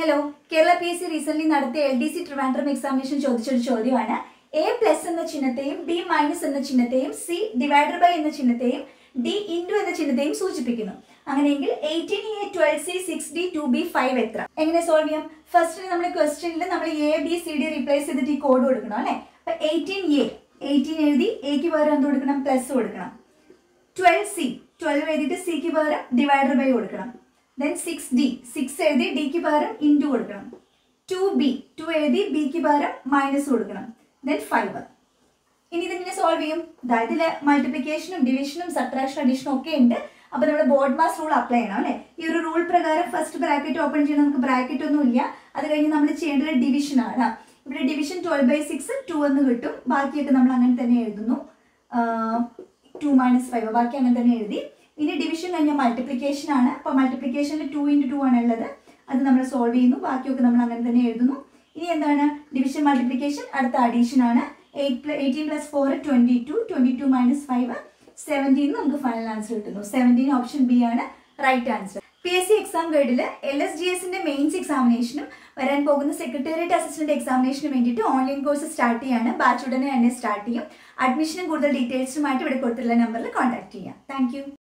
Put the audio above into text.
hello Kerala P S C recent നടത്തിയ L D C Trivandrum examination ചോദിച്ചൊരു ചോദ്യമാണ് എ പ്ലസ് എന്ന ചിഹ്നത്തെയും ബി മൈനസ് എന്ന ചിഹ്നത്തെയും സി ഡിവൈഡഡ് ബൈ എന്ന ചിഹ്നത്തെയും ഡി ഇൻറ്റു എന്ന ചിഹ്നത്തെയും സൂചിപ്പിക്കുന്നു അങ്ങനെയെങ്കിൽ eighteen A twelve C six D two B five എത്ര എങ്ങനെ സോൾവ് ചെയ്യാം ഫസ്റ്റ് നമ്മൾ ക്വസ്റ്റ്യനിൽ നമ്മൾ A B C D replace ചെയ്തിട്ട് ഈ കോഡ് കൊടുക്കണം അല്ലേ അപ്പൊ എയ്റ്റീൻ എ എയ്റ്റീൻ എഴുതി എക്ക് പകരം എന്ത് കൊടുക്കണം പ്ലസ് കൊടുക്കണം ട്വൽവ് സി ട്വൽവ് എഴുതിയിട്ട് സിക്ക് പകരം ഡിവൈഡർ ബൈ കൊടുക്കണം ദെൻ സിക്സ് ഡി സിക്സ് എഴുതി ഡിക്ക് പകരം ഇൻറ്റു കൊടുക്കണം ടു ബി ടു എഴുതി ബിക്ക് പകരം മൈനസ് കൊടുക്കണം ദെൻ ഫൈവ് ഇനി ഇതിങ്ങനെ സോൾവ് ചെയ്യും അതായത് ഇതിൽ മൾട്ടിപ്ലിക്കേഷനും ഡിവിഷനും സബ്ട്രാക്ഷൻ അഡീഷനും ഒക്കെ ഉണ്ട് അപ്പോൾ നമ്മൾ ബോർഡ് മാസ് റൂൾ അപ്ലൈ ചെയ്യണം അല്ലേ ഈ ഒരു റൂൾ പ്രകാരം ഫസ്റ്റ് ബ്രാക്കറ്റ് ഓപ്പൺ ചെയ്യണം നമുക്ക് ബ്രാക്കറ്റ് ഒന്നും ഇല്ല അത് കഴിഞ്ഞ് നമ്മൾ ചെയ്യേണ്ടത് ഡിവിഷൻ ആണ് ഇവിടെ division twelve by six two എന്ന് കിട്ടും ബാക്കിയൊക്കെ നമ്മൾ അങ്ങനെ തന്നെ എഴുതുന്നു ടു മൈനസ് ഫൈവ് ബാക്കി അങ്ങനെ തന്നെ എഴുതി ഇനി ഡിവിഷൻ കഴിഞ്ഞ മൾട്ടിപ്ലിക്കേഷൻ ആണ് അപ്പോൾ മൾട്ടിപ്ലിക്കേഷനിൽ ടു ഇൻറ്റു ടു ആണ് ഉള്ളത് അത് നമ്മൾ സോൾവ് ചെയ്യുന്നു ബാക്കിയൊക്കെ നമ്മൾ അങ്ങനെ തന്നെ എഴുതുന്നു ഇനി എന്താണ് ഡിവിഷൻ മൾട്ടിപ്ലിക്കേഷൻ അടുത്ത അഡീഷൻ ആണ് eight eighteen plus four twenty two twenty two minus five seventeen നമുക്ക് ഫൈനൽ ആൻസർ കിട്ടുന്നു സെവൻറ്റീൻ ഓപ്ഷൻ ബി ആണ് right answer P S C exam ഗൈഡിൽ എൽ എസ് ജി എസിന്റെ മെയിൻസ് എക്സാമിനേഷനും വരാൻ പോകുന്ന സെക്രട്ടേറിയറ്റ് അസിസ്റ്റന്റ് എക്സാമിനേഷന് വേണ്ടിയിട്ട് ഓൺലൈൻ കോഴ്സ് സ്റ്റാർട്ട് ചെയ്യാണ് ബാച്ച് ഉടനെ തന്നെ സ്റ്റാർട്ട് ചെയ്യും അഡ്മിഷനും കൂടുതൽ ഡീറ്റെയിൽസുമായിട്ട് ഇവിടെ കൊടുത്തിട്ടുള്ള നമ്പറിൽ കോൺടാക്ട് ചെയ്യാം താങ്ക്